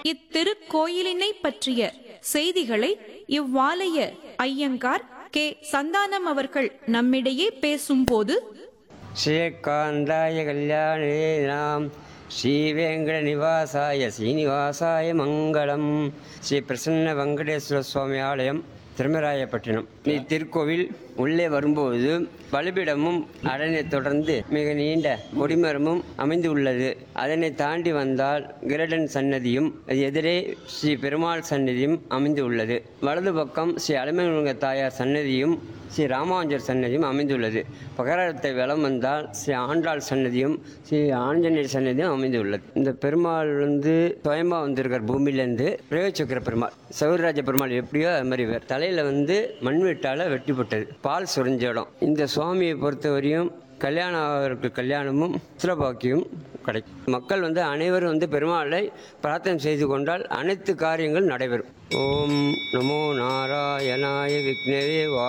இத்திருக்கோயிலினை பற்றிய செய்திகளை இவ்வாலய ஐயங்கார் கே சந்தானம் அவர்கள் நம்மிடையே பேசும்போது ஸ்ரீகாந்தாய கல்யாணே நாம் ஸ்ரீவேங்கட நிவாசாய ஸ்ரீனிவாசாய மங்களம் ஸ்ரீ பிரசன்ன வெங்கடேஸ்வர சுவாமி ஆலயம் திருமராயப்பட்டினம் இத்திருக்கோவில் உள்ளே வரும்போது பலிபிடமும் அதனை தொடர்ந்து மிக நீண்ட கொடிமரமும் அமைந்து உள்ளது அதனை தாண்டி வந்தால் கிரடன் சன்னதியும் அது எதிரே ஸ்ரீ பெருமாள் சன்னதியும் அமைந்து உள்ளது வலது பக்கம் ஸ்ரீ அலமேலுங்க தாயார் சன்னதியும் ஸ்ரீ ராமானுஜர் சன்னதியும் அமைந்துள்ளது பகரத்தை வலம் வந்தால் ஸ்ரீ ஆண்டாள் சன்னதியும் ஸ்ரீ ஆஞ்சநேயர் சன்னதியும் அமைந்துள்ளது இந்த பெருமாள் வந்து சுயமா வந்திருக்கார் பூமியிலேருந்து பிரயோஜக்கிற பெருமாள் சௌராஜ பெருமாள் எப்படியோ அது மாதிரி வேறு தலையில் வந்து மண்வெட்டால் வெட்டிப்பட்டது பால் சுரிஞ்ச இடம் இந்த சுவாமியை பொறுத்தவரையும் கல்யாணம் ஆகிறவருக்கு கல்யாணமும் சிறப்பாக்கியும் கிடைக்கும் மக்கள் வந்து அனைவரும் வந்து பெருமாளை பிரார்த்தனை செய்து கொண்டால் அனைத்து காரியங்களும் நடைபெறும் ஓம் நமோ நாராயணாய விக்னவே வா